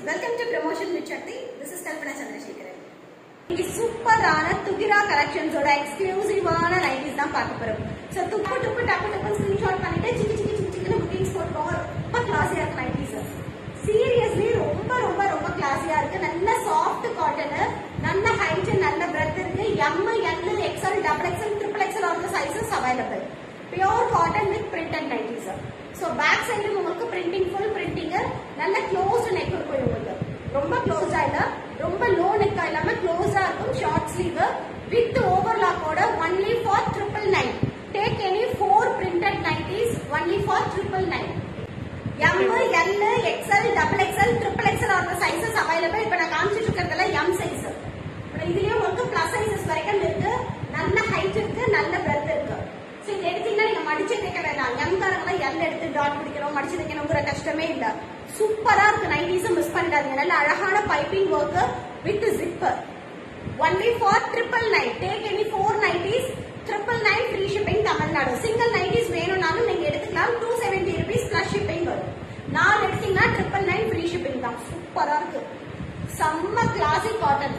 welcome to promotion with Sakthi this is Kalpana Chandrasekaran இன்னைக்கு சூப்பரான துகிரா கலெக்ஷன்ஸோட எக்ஸ்க்ளூசிவான nighties தான் பார்க்க போறோம் ஸோ துப்பு துப்பு டப்பு டப்பு ஸ்கிரீன்ஷாட் பண்ணிட்டு சிக்கி சிக்கி சிக்கி சிக்கி புக்கிங்ஸ் போட்டுக்கோங்க ரொம்ப கிளாஸியா இருக்கு நைட்டிஸ் சீரியஸ்லி ரொம்ப ரொம்ப ரொம்ப கிளாஸியா இருக்கு நல்ல சாஃப்ட் காட்டன் நல்ல ஹைட் நல்ல பிரெத் இருக்கு M L XL double XL triple XL all sizes available pure cotton with printed nighties so back side உங்களுக்கு பிரிண்டிங் ஃபுல் பிரிண்டிங் நல்ல க்ளோஸ்ட் நெக் இருக்கும் உங்களுக்கு ரொம்ப க்ளோஸா இல்ல ரொம்ப லோ நெக்கா இல்லாம க்ளோஸா இருக்கும் ஷார்ட் ஸ்லீவ் வித் ஓவர்லாக்கோட only for triple nine take any four printed nighties only for triple nine M L XL double XL triple XL ஆகிற சைசஸ் அவைலபிள் இப்ப நான் காமிச்சிட்டு இருக்கிறதுல எம் சைஸ் இதுலயும் உங்களுக்கு பிளஸ் சைசஸ் வரைக்கும் இருக்கு நல்ல ஹைட் இருக்கு நல்ல பிரெத் இருக்கு சோ இது எடுத்தீங்கன்னா நீங்க மடிச்சு தைக்க வேண்டாம் எம் காரங்களாம் எல் எடுத்து டாட் பிடிக்கணும் மடிச்சு தைக்கணுங்கிற கஷ்டமே இல்ல சூப்பரா இருக்கு நைட்டிஸ் மிஸ் பண்ணிடாதீங்க நல்ல அழகான piping work with zipper only for triple nine take any four nighties triple nine free shipping Tamil Nadu single nighties வேணும்னாலும் நீங்க எடுத்துக்கலாம் two seventy rupees plus shipping வரும் நாலு எடுத்தீங்கன்னா ட்ரிபிள் நைன் ஃப்ரீ ஷிப்பிங் தான் சூப்பரா இருக்கு செம்ம கிளாசிக் காட்டன்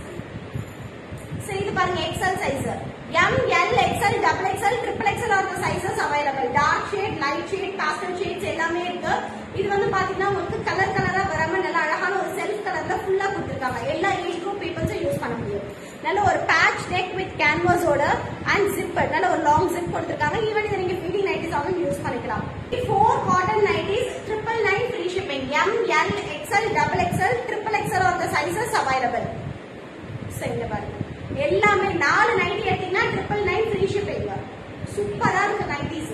சரி இது பாருங்க XL size M L XL double XL triple XL are sizes available dark shade light shade pastel shades எல்லாமே இருக்கு இது வந்து பாத்தீங்கன்னா உங்களுக்கு கலர் கலரா வராம நல்ல அழகான ஒரு செல்ஃப் கலர்ல ஃபுல்லா கொடுத்துருக்காங்க எல்லா ஏஜ் குரூப் பீப்புள்ஸும் யூஸ் பண்ண முடியும் நல்ல ஒரு பேட்ச் நெக் வித் கேன்வாஸோட அண்ட் ஜிப்பர் நல்ல ஒரு லாங் ஜிப் கொடுத்துருக்காங்க ஈவன் இதை நீங்க ஃபீடிங் நைட்டிஸ் ஆகும் யூஸ் பண்ணிக்கலாம் four cotton nighties triple nine free shipping M L XL double XL triple XL are sizes available சரிங்க பாருங்க எல்லாமே நாலு நைட்டி எடுத்தீங்கன்னா ட்ரிபிள் நைன் ஃப்ரீ ஷிப்பிங் சூப்பரா இருக்கு nighties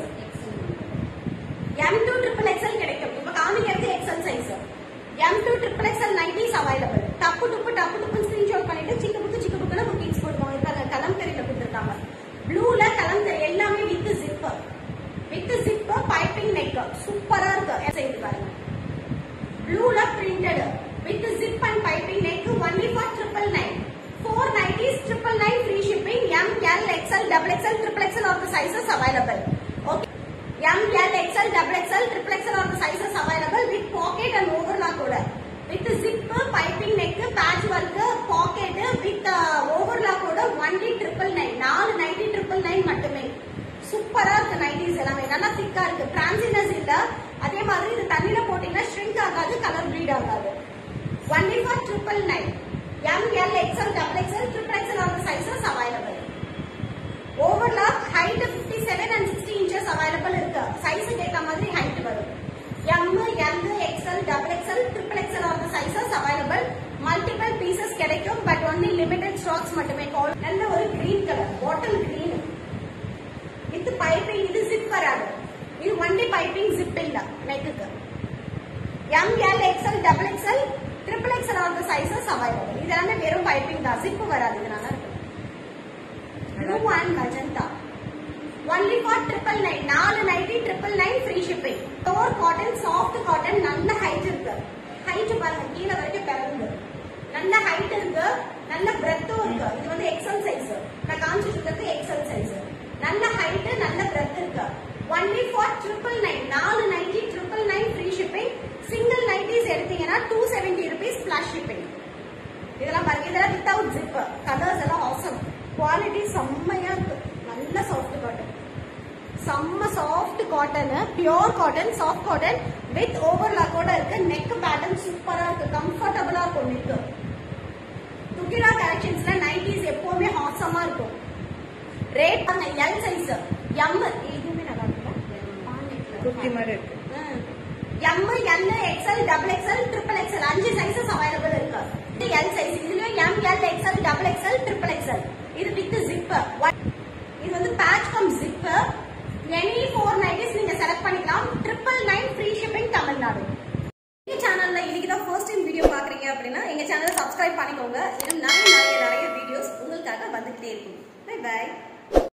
M to triple XL கிடைக்கும் இப்ப காமிக்கிறது XL size M to triple XL nighties available டப்பு டுப்பு டப்பு டுப்பு ஸ்கிரீன்ஷாட் பண்ணிட்டு சிக்க புக்கு சிக்க புக்குல புக்கிங்ஸ் போட்டுக்கோங்க இப்ப கலம்கரியில கொடுத்துருக்காங்க ப்ளூல கலம்கரி எல்லாமே with zip with zip piping neck சூப்பரா இருக்கு செய்து பாருங்க ப்ளூல printed with zip and piping neck only for triple nine four nighties triple nine free shipping M L XL double XL triple XL of sizes available okay M L XL double XL triple XL of sizes available with pocket and overlock கூட with zip piping neck patch work pocket with overlock கூட only triple nine நாலு nighty triple nine மட்டுமே சூப்பரா இருக்கு nighties எல்லாமே நல்லா திக்கா இருக்கு டிரான்சினஸ் இல்ல அதே மாதிரி இது தண்ணியில போட்டீங்கன்னா ஷ்ரிங்க் ஆகாது கலர் ப்ளீட் ஆகாது only for triple nine M L XL double XL triple XL of sizes available overlock height 57 and 60 inches available இருக்கு சைஸுக்கு ஏத்த மாதிரி ஹைட் வரும் M L XL double XL triple XL of sizes available multiple pieces கிடைக்கும் but only limited stocks மட்டுமே கால் நல்ல ஒரு green colour bottle green with piping இது ஜிப் வராது இது ஒன்லி பைப்பிங் ஜிப் இல்ல நெக்குக்கு M L XL double XL triple XL of sizes available இது எல்லாமே வெறும் பைப்பிங் தான் ஜிப் வராது இது நல்லா இருக்கு blue and magenta only for triple nine நாலு nighty triple nine free shipping door cotton soft cotton நல்ல ஹைட் இருக்கு ஹைட் பாருங்க கீழே வரைக்கும் பிறந்து நல்ல ஹைட் இருக்கு நல்ல பிரெத்தும் இருக்கு இது வந்து எக்ஸல் சைஸ் நான் காமிச்சிட்டு இருக்கிறது எக்ஸல் சைஸ் நல்ல ஹைட் நல்ல பிரெத் இருக்கு ஒன்லி ஃபார் ட்ரிபிள் நைன் நாலு nighty triple nine free shipping single nighties எடுத்தீங்கன்னா two seventy rupees plus shipping இதெல்லாம் பாருங்க இதெல்லாம் வித்தவுட் ஜிப் கலர்ஸ் எல்லாம் ஆசம் குவாலிட்டி செம்மையா இருக்கு நல்ல சாஃப்ட் காட்டன் செம்ம soft cotton pure cotton soft cotton with ஓவர்லாக்கோட இருக்கு நெக் பேட்டர்ன் சூப்பரா இருக்கு கம்ஃபர்டபுளா இருக்கும் நெக் துக்கிரா கலெக்ஷன்ஸ்ல நைட்டிஸ் எப்பவுமே ஹாசமா இருக்கும் ரேட் எல் சைஸ் எம் இதுவுமே நல்லா குர்த்தி இருக்கு மாதிரி இருக்கு M L XL double XL triple XL அஞ்சு சைசஸ் அவைலபிள் இருக்கு இது எல் சைஸ் இதுலயும் M L XL double XL triple XL இது வித் ஜிப் இது வந்து patch cum zip any four nighties நீங்க செலக்ட் பண்ணிக்கலாம் triple nine free shipping Tamil Nadu எங்க சேனல்ல இன்னைக்கு தான் ஃபர்ஸ்ட் டைம் வீடியோ பாக்குறீங்க அப்படின்னா எங்க சேனலை சப்ஸ்கிரைப் பண்ணிக்கோங்க இன்னும் நிறைய நிறைய நிறைய வீடியோஸ் உங்களுக்காக வந்துகிட்டே இருக்கும் பை பை